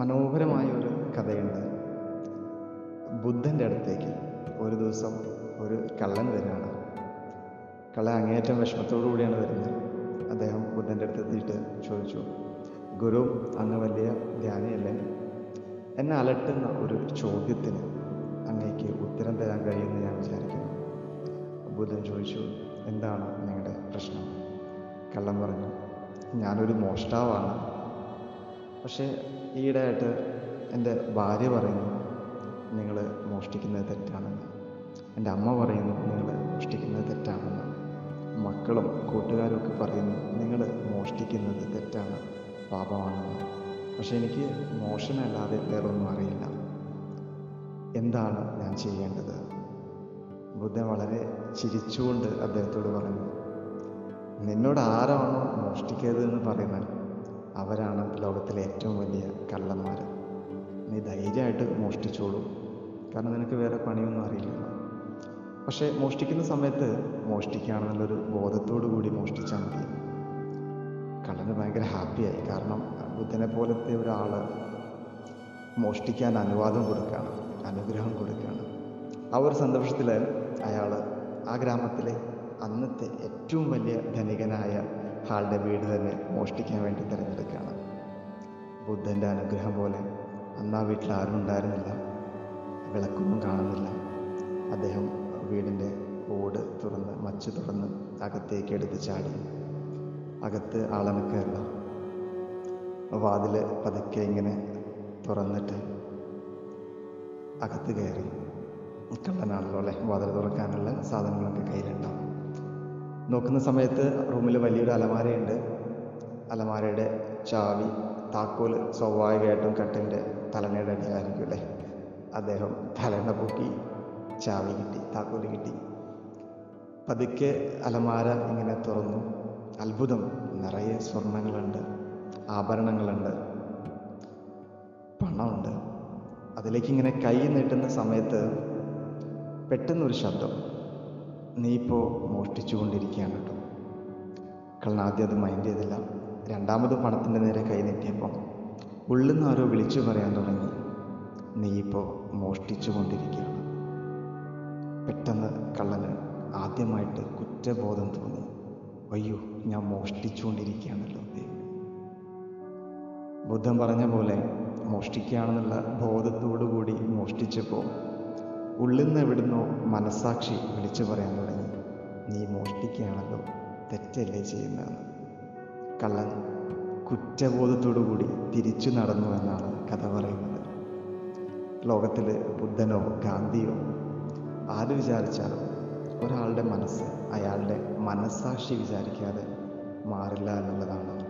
മനോഹരമായ ഒരു കഥയുണ്ട് ബുദ്ധൻ്റെ അടുത്തേക്ക് ഒരു ദിവസം ഒരു കള്ളൻ വരികയാണ് കള്ളൻ അങ്ങേയറ്റം വിഷമത്തോടു കൂടിയാണ് വരുന്നത് അദ്ദേഹം ബുദ്ധൻ്റെ അടുത്ത് എത്തിയിട്ട് ചോദിച്ചു ഗുരു അങ്ങ് വലിയ ധ്യാനിയല്ലേ എന്നെ അലട്ടുന്ന ഒരു ചോദ്യത്തിന് അങ്ങേക്ക് ഉത്തരം തരാൻ കഴിയുമെന്ന് ഞാൻ വിചാരിക്കുന്നു ബുദ്ധൻ ചോദിച്ചു എന്താണ് നിങ്ങളുടെ പ്രശ്നം കള്ളൻ പറഞ്ഞു ഞാനൊരു മോഷ്ടാവാണ് പക്ഷേ ഈയിടെയായിട്ട് എൻ്റെ ഭാര്യ പറയുന്നു നിങ്ങൾ മോഷ്ടിക്കുന്നത് തെറ്റാണെന്ന് എൻ്റെ അമ്മ പറയുന്നു നിങ്ങൾ മോഷ്ടിക്കുന്നത് തെറ്റാണെന്ന് മക്കളും കൂട്ടുകാരും ഒക്കെ പറയുന്നു നിങ്ങൾ മോഷ്ടിക്കുന്നത് തെറ്റാണ് പാപമാണെന്ന് പക്ഷെ എനിക്ക് മോഷണമല്ലാതെ വേറൊന്നും അറിയില്ല എന്താണ് ഞാൻ ചെയ്യേണ്ടത് ബുദ്ധൻ വളരെ ചിരിച്ചുകൊണ്ട് അദ്ദേഹത്തോട് പറഞ്ഞു നിന്നോട് ആരാണോ മോഷ്ടിക്കരുതെന്ന് പറയുന്നത് അവരാണ് ലോകത്തിലെ ഏറ്റവും വലിയ കള്ളന്മാർ നീ ധൈര്യമായിട്ട് മോഷ്ടിച്ചോളൂ കാരണം നിനക്ക് വേറെ പണിയൊന്നും അറിയില്ലല്ലോ പക്ഷേ മോഷ്ടിക്കുന്ന സമയത്ത് മോഷ്ടിക്കുകയാണെന്നുള്ളൊരു ബോധത്തോടു കൂടി മോഷ്ടിച്ചാൽ മതി കള്ളന് ഭയങ്കര ഹാപ്പിയായി കാരണം ബുദ്ധനെ പോലത്തെ ഒരാൾ മോഷ്ടിക്കാൻ അനുവാദം കൊടുക്കുകയാണ് അനുഗ്രഹം കൊടുക്കുകയാണ് ആ ഒരു സന്തോഷത്തിൽ അയാൾ ആ ഗ്രാമത്തിലെ അന്നത്തെ ഏറ്റവും വലിയ ധനികനായ ആളുടെ വീട് തന്നെ മോഷ്ടിക്കാൻ വേണ്ടി തിരഞ്ഞെടുക്കുകയാണ് ബുദ്ധൻ്റെ അനുഗ്രഹം പോലെ അന്ന് ആ വീട്ടിൽ ആരും ഉണ്ടായിരുന്നില്ല വിളക്കൊന്നും കാണുന്നില്ല അദ്ദേഹം വീടിൻ്റെ ഓട് തുറന്ന് മച്ച് തുറന്ന് അകത്തേക്ക് എടുത്ത് ചാടി അകത്ത് ആളനക്കല്ല വാതിൽ പതുക്കെ ഇങ്ങനെ തുറന്നിട്ട് അകത്ത് കയറി കള്ളനാണല്ലോ അല്ലേ വാതിൽ തുറക്കാനുള്ള സാധനങ്ങളൊക്കെ കയ്യിലുണ്ടാവും നോക്കുന്ന സമയത്ത് റൂമിൽ വലിയൊരു അലമാരയുണ്ട് അലമാരയുടെ ചാവി താക്കോൽ സ്വാഭാവികമായിട്ടും കട്ടിൻ്റെ തലനയുടെ അടിയിലായിരിക്കും അല്ലേ അദ്ദേഹം തലണ പൊക്കി ചാവി കിട്ടി താക്കോൽ കിട്ടി പതുക്കെ അലമാര ഇങ്ങനെ തുറന്നു അത്ഭുതം നിറയെ സ്വർണങ്ങളുണ്ട് ആഭരണങ്ങളുണ്ട് പണമുണ്ട് അതിലേക്ക് ഇങ്ങനെ കൈ നീട്ടുന്ന സമയത്ത് പെട്ടെന്നൊരു ശബ്ദം നീ ഇപ്പോൾ മോഷ്ടിച്ചു കൊണ്ടിരിക്കുകയാണ് കേട്ടോ കള്ളൻ ആദ്യം അത് മൈൻഡ് ചെയ്തില്ല രണ്ടാമത് പണത്തിൻ്റെ നേരെ കൈ നീട്ടിയപ്പോൾ ഉള്ളിൽ നിന്ന് ആരോ വിളിച്ചു പറയാൻ തുടങ്ങി നീ ഇപ്പോൾ മോഷ്ടിച്ചു കൊണ്ടിരിക്കുകയാണ് പെട്ടെന്ന് കള്ളന് ആദ്യമായിട്ട് കുറ്റബോധം തോന്നി അയ്യോ ഞാൻ മോഷ്ടിച്ചുകൊണ്ടിരിക്കുകയാണല്ലോ ദൈവം ബുദ്ധൻ പറഞ്ഞ പോലെ മോഷ്ടിക്കുകയാണെന്നുള്ള ബോധത്തോടു കൂടി മോഷ്ടിച്ചപ്പോൾ ഉള്ളിൽ നിന്ന് എവിടുന്നോ മനസാക്ഷി വിളിച്ചു പറയാൻ തുടങ്ങി നീ മോഷ്ടിക്കുകയാണല്ലോ തെറ്റല്ലേ ചെയ്യുന്നതെന്ന് കള്ളൻ കുറ്റബോധത്തോടു കൂടി തിരിച്ചു നടന്നു എന്നാണ് കഥ പറയുന്നത് ലോകത്തിൽ ബുദ്ധനോ ഗാന്ധിയോ ആര് വിചാരിച്ചാലും ഒരാളുടെ മനസ്സ് അയാളുടെ മനസ്സാക്ഷി വിചാരിക്കാതെ മാറില്ല എന്നുള്ളതാണ്